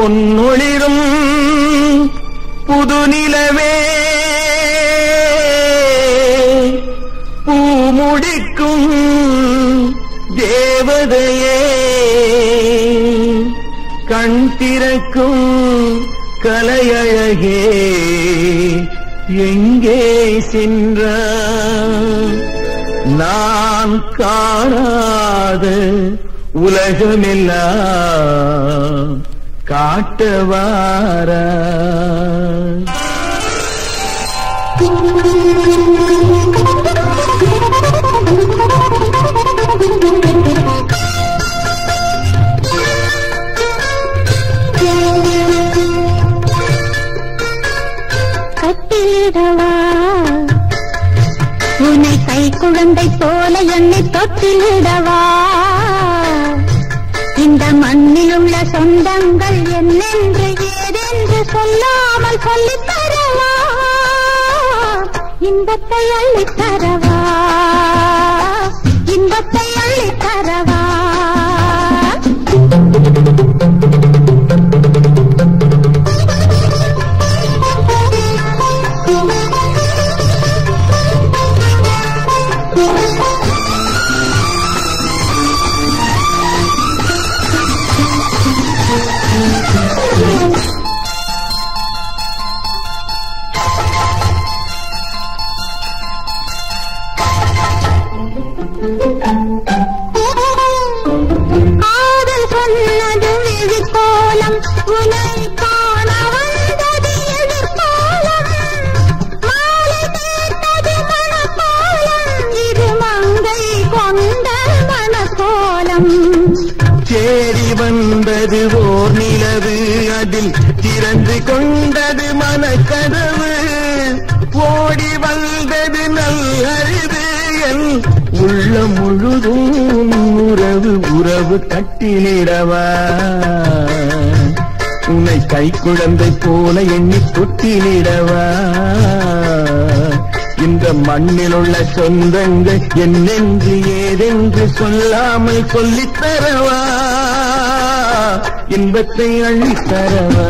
பொன்னொளிரும் புது நிலவே பூமுடிக்கும் தேவதையே கண் திறக்கும் கலையழகே எங்கே சென்றார் நான் காணாத உலகமெல்லாம் காட்டவாரா கட்டிலிடவா உன்னை கை குழந்தை போல என்னை தொட்டிலிடவா இந்த மண்ணில் உள்ள சொந்தங்கள் என்னென்று ஏதென்று சொல்லாமல் சொல்லித் தரவா இன்பத்தை அள்ளித் தரவா இன்பத்தை அள்ளித் தரவா காதல் சொன்னது விழிக்கோலம் உனை காண வந்தது எதிர்கோலம் மாலை தேர்ந்தது மணக்கோலம் இது மங்கை கொண்ட மணக்கோலம் தேடி வந்தது ஓர் நிலவு அதில் திறந்து கொண்டது மனக்கதவு ஓடி வந்தது நல்லறிவு என் உள்ளம் முழுதும் உறவு உறவு கட்டிலிடவா உன்னை கை குழந்தை போல எண்ணி தொட்டிலிடவா இந்த மண்ணில் உள்ள சொந்தங்கள் என்னென்று ஏதென்று சொல்லாமல் சொல்லித் தரவா இன்பத்தை அள்ளித் தரவா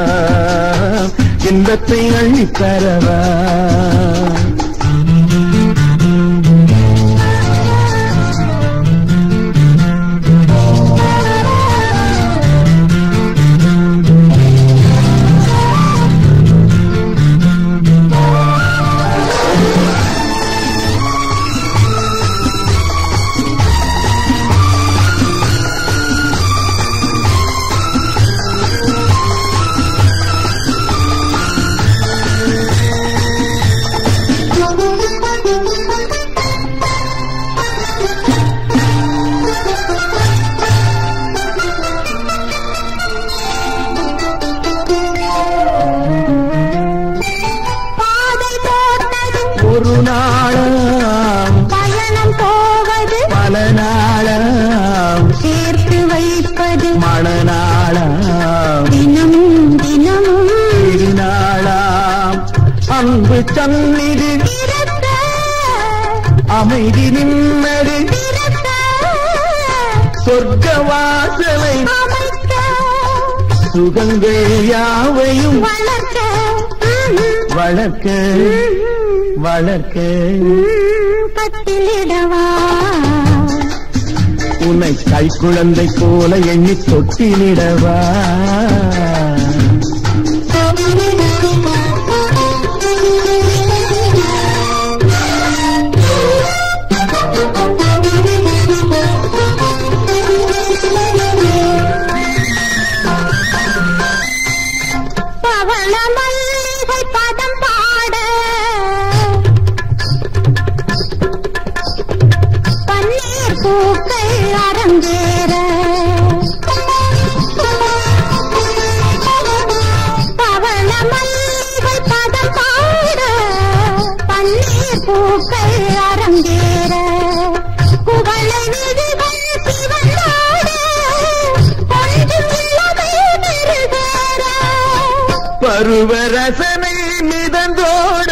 இன்பத்தை அள்ளித் தரவா பாதை போட்டது ஒரு நாளாம் பயணம் போவது பல நாளாம் சேர்த்து வைப்பது மணநாளாம் தினமும் தினமும் திருநாளாம் அன்பு சந்நிதி திறக்க அமைதி நிம்மதி திறக்க சொர்க்க வாசலை அமைக்க சுகங்கள் யாவையும் வளர்க்க வளர்க்க வளர்க்க கட்டிலிடவா உன்னை கை குழந்தை போல எண்ணி தொட்டிலிடவா பவள மல்லிகை பதம் பாட பன்னீர் பூக்கள் அரங்கேற பவள மல்லிகை பதம் பாட பன்னீர் பூக்கள் அரங்கேற குவளை விழிகள் சிவந்தாட கொஞ்சம் இளமை பெருகேற பருவ ரசனை மிதந்தோட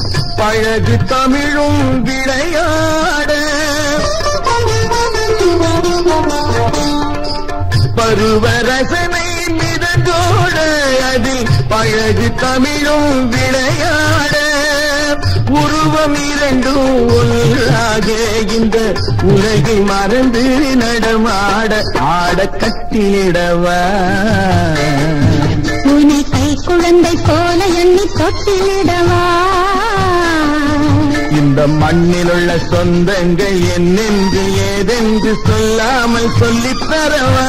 பழகு தமிழும் விளையாட பருவரசனை மிதந்தோட அதில் பழகு தமிழும் விளையாட உருவம் இரண்டும் ஒன்றாக இந்த உலகை மறந்து நடமாட ஆட கட்டிலிடவா உன்னை கை குழந்தை போல எண்ணி தொட்டிலிடவா இந்த மண்ணில் உள்ள சொந்தங்கள் என்னென்று ஏதென்று சொல்லாமல் சொல்லித் தரவா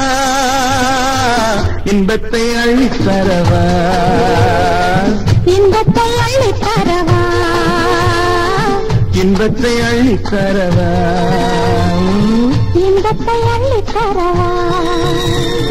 இன்பத்தை அள்ளித் தரவா இன்பத்தை அள்ளித் தரவா இன்பத்தை அள்ளித் தரவா இன்பத்தை அள்ளித் தரவா